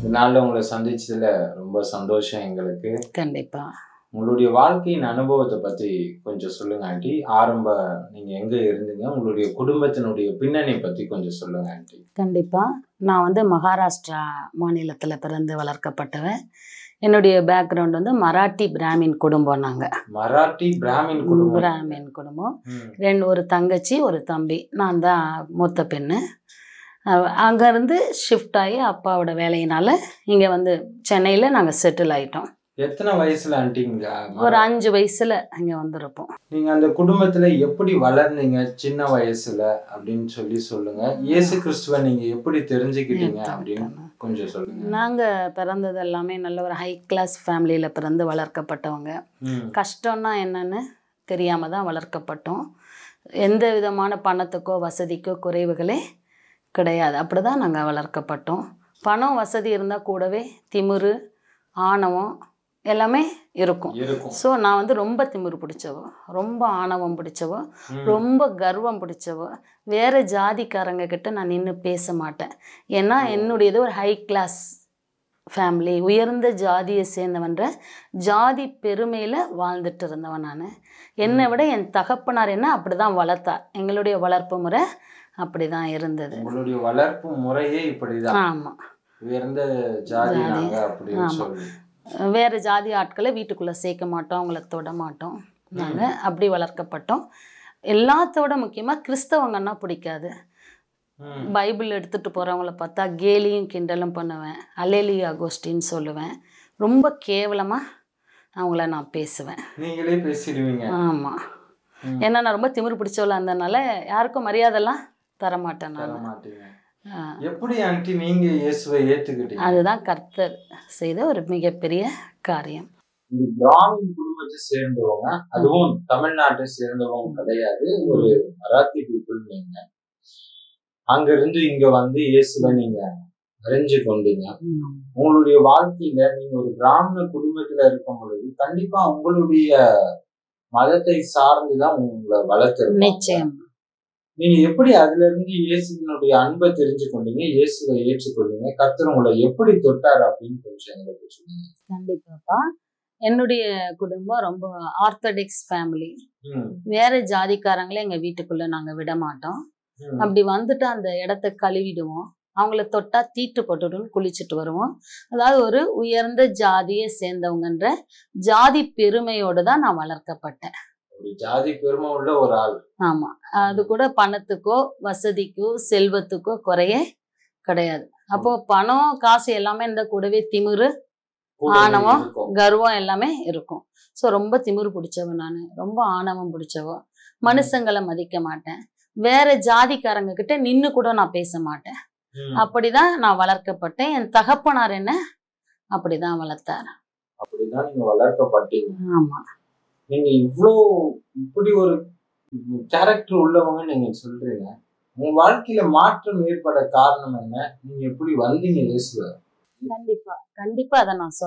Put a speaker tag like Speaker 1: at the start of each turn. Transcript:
Speaker 1: நாளில் உங்களை சந்திச்சதுல ரொம்ப சந்தோஷம் எங்களுக்கு
Speaker 2: கண்டிப்பா
Speaker 1: உங்களுடைய வாழ்க்கையின் அனுபவத்தை பத்தி கொஞ்சம் சொல்லுங்க ஆண்டி ஆரம்ப நீங்க எங்க இருந்தீங்க உங்களுடைய குடும்பத்தினுடைய பின்னணி பத்தி கொஞ்சம் சொல்லுங்க ஆண்டி
Speaker 2: கண்டிப்பா நான் வந்து மகாராஷ்டிரா மாநிலத்துல பிறந்து வளர்க்கப்பட்டவன் என்னுடைய பேக்ரவுண்ட் வந்து மராட்டி பிராமின் குடும்பம் நாங்க
Speaker 1: மராட்டி பிராமின் குடும்பம்
Speaker 2: பிராமின் குடும்பம்
Speaker 1: ம்.
Speaker 2: ரெண்டு ஒரு தங்கச்சி ஒரு தம்பி நான் தான் மூத்த பெண்ணு அஹ் அங்கேருந்து ஷிஃப்ட் ஆகி அப்பாவோட வேலையினால இங்கே வந்து சென்னையில் நாங்கள் செட்டில் ஆயிட்டோம்
Speaker 1: எத்தனை வயசுல ஆண்டிங்க
Speaker 2: ஒரு அஞ்சு வயசில் இங்கே வந்திருப்போம்
Speaker 1: நீங்க அந்த குடும்பத்துல எப்படி வளர்ந்தீங்க சின்ன வயசுல அப்படின்னு சொல்லி சொல்லுங்க இயேசு கிறிஸ்துவ நீங்க எப்படி தெரிஞ்சுக்கிட்டீங்க அப்படின்னு கொஞ்சம் சொல்லுங்க
Speaker 2: நாங்கள் பிறந்தது எல்லாமே நல்ல ஒரு ஹை கிளாஸ் ஃபேமிலியில் பிறந்து வளர்க்கப்பட்டவங்க
Speaker 1: ம்.
Speaker 2: கஷ்டம்னா என்னன்னு தெரியாமல் தான் வளர்க்கப்பட்டோம் எந்த விதமான பணத்துக்கோ வசதிக்கோ குறைவுகளே கிடையாது அப்படி தான் நாங்கள் வளர்க்கப்பட்டோம் பணம் வசதி இருந்தால் கூடவே திமிரு ஆணவம் எல்லாமே இருக்கும்
Speaker 1: இருக்கும்
Speaker 2: ஸோ நான் வந்து ரொம்ப திமிரு பிடிச்சவ ரொம்ப ஆணவம் பிடிச்சவ
Speaker 1: ம்.
Speaker 2: ரொம்ப கர்வம் பிடிச்சவ வேற ஜாதிக்காரங்க கிட்ட நான் நின்று பேச மாட்டேன் ஏன்னா என்னுடையது ஒரு ஹை கிளாஸ் ஃபேமிலி உயர்ந்த ஜாதியை சேர்ந்தவன்ற ஜாதி பெருமையில் வாழ்ந்துட்டு இருந்தவன் நான் என்னை விட என் தகப்பனார் என்ன அப்படி தான் வளர்த்தார் எங்களுடைய வளர்ப்பு முறை அப்படி தான் இருந்தது
Speaker 1: உங்களுடைய வளர்ப்பு முறையே இப்படிதான்
Speaker 2: ஆமாம்
Speaker 1: உயர்ந்த ஜாதி
Speaker 2: ஜாதி.
Speaker 1: நாங்க அப்படின்னு
Speaker 2: ஆமா.
Speaker 1: சொல்லி
Speaker 2: வேறு ஜாதி ஆட்களை வீட்டுக்குள்ளே சேர்க்க மாட்டோம் அவங்கள தொட மாட்டோம் நாங்கள் அப்படி வளர்க்கப்பட்டோம் எல்லாத்தோட முக்கியமாக கிறிஸ்தவங்கன்னா பிடிக்காது
Speaker 1: ம்.
Speaker 2: பைபிள் எடுத்துகிட்டு போகிறவங்கள பார்த்தா கேலியும் கிண்டலும் பண்ணுவேன் அலேலி அகோஸ்டின்னு சொல்லுவேன் ரொம்ப கேவலமாக அவங்கள நான் பேசுவேன்
Speaker 1: நீங்களே பேசிடுவீங்க
Speaker 2: ஆமாம்
Speaker 1: ம்.
Speaker 2: ஏன்னா நான் ரொம்ப திமிரு பிடிச்சவள இருந்தனால யாருக்கும் மரியாதைலாம் தர மாட்டேன்
Speaker 1: தர
Speaker 2: நான்
Speaker 1: மாட்டீங்க எப்படி ஆண்டி நீங்க இயேசுவை ஏத்துக்கிட்டீங்க
Speaker 2: அதுதான் கர்த்தர் செய்த ஒரு மிகப்பெரிய காரியம்
Speaker 1: இந்த பிராமின் குடும்பத்தை சேர்ந்தவங்க அதுவும் தமிழ்நாட்டை சேர்ந்தவங்க கிடையாது ஒரு மராத்தி பீப்புள் நீங்க அங்க இருந்து இங்க வந்து இயேசுவை நீங்க அறிஞ்சு கொண்டீங்க உங்களுடைய வாழ்க்கையில நீங்க ஒரு பிராமண குடும்பத்துல இருக்கும் பொழுது கண்டிப்பா உங்களுடைய மதத்தை சார்ந்துதான் உங்களை வளர்த்துருப்பாங்க
Speaker 2: நிச்சயம்
Speaker 1: நீங்க எப்படி அதுல இருந்து இயேசுவினுடைய அன்பை தெரிஞ்சு கொண்டீங்க இயேசுவை ஏற்றுக்கொண்டீங்க கர்த்தர் உங்களை எப்படி தொட்டார் அப்படின்னு கொஞ்சம் எங்களுக்கு சொல்லுங்க
Speaker 2: கண்டிப்பாப்பா என்னுடைய குடும்பம் ரொம்ப ஆர்த்தடிக்ஸ் ஃபேமிலி
Speaker 1: ம்,
Speaker 2: வேற ஜாதிக்காரங்களே எங்க வீட்டுக்குள்ள நாங்க விட மாட்டோம்
Speaker 1: ம்.
Speaker 2: அப்படி வந்துட்டு அந்த இடத்த கழுவிடுவோம் அவங்கள தொட்டா தீட்டு போட்டுடுன்னு குளிச்சுட்டு வருவோம் அதாவது ஒரு உயர்ந்த ஜாதியை சேர்ந்தவங்கன்ற ஜாதி பெருமையோடு தான் நான் வளர்க்கப்பட்டேன்
Speaker 1: ஒரு ஜாதி பெருமை உள்ள ஒரு ஆள்
Speaker 2: ஆமா அது கூட பணத்துக்கோ வசதிக்கோ செல்வத்துக்கோ குறைய கிடையாது அப்போ பணம் காசு எல்லாமே இந்த கூடவே திமிரு
Speaker 1: கூட
Speaker 2: ஆணவம்.
Speaker 1: இருக்கும்.
Speaker 2: கர்வம் எல்லாமே இருக்கும் ஸோ ரொம்ப திமிரு பிடிச்சவ நான் ரொம்ப ஆணவம் பிடிச்சவ மனுஷங்களை மதிக்க மாட்டேன் வேற ஜாதிக்காரங்க கிட்ட நின்னு கூட நான் பேச மாட்டேன்
Speaker 1: ம்.
Speaker 2: அப்படிதான் நான் வளர்க்கப்பட்டேன் என் தகப்பனார் என்ன அப்படிதான் வளர்த்தார்
Speaker 1: அப்படிதான் நீங்க வளர்க்கப்பட்டீங்க
Speaker 2: ஆமா
Speaker 1: நீங்க இவ்வளோ இப்படி ஒரு கேரக்டர் உள்ளவங்க நீங்க சொல்றீங்க உங்க வாழ்க்கையில மாற்றம் ஏற்பட காரணம் என்ன நீங்க எப்படி வந்தீங்க இயேசுவ
Speaker 2: கண்டிப்பா கண்டிப்பா அதை நான் சொல்றேன்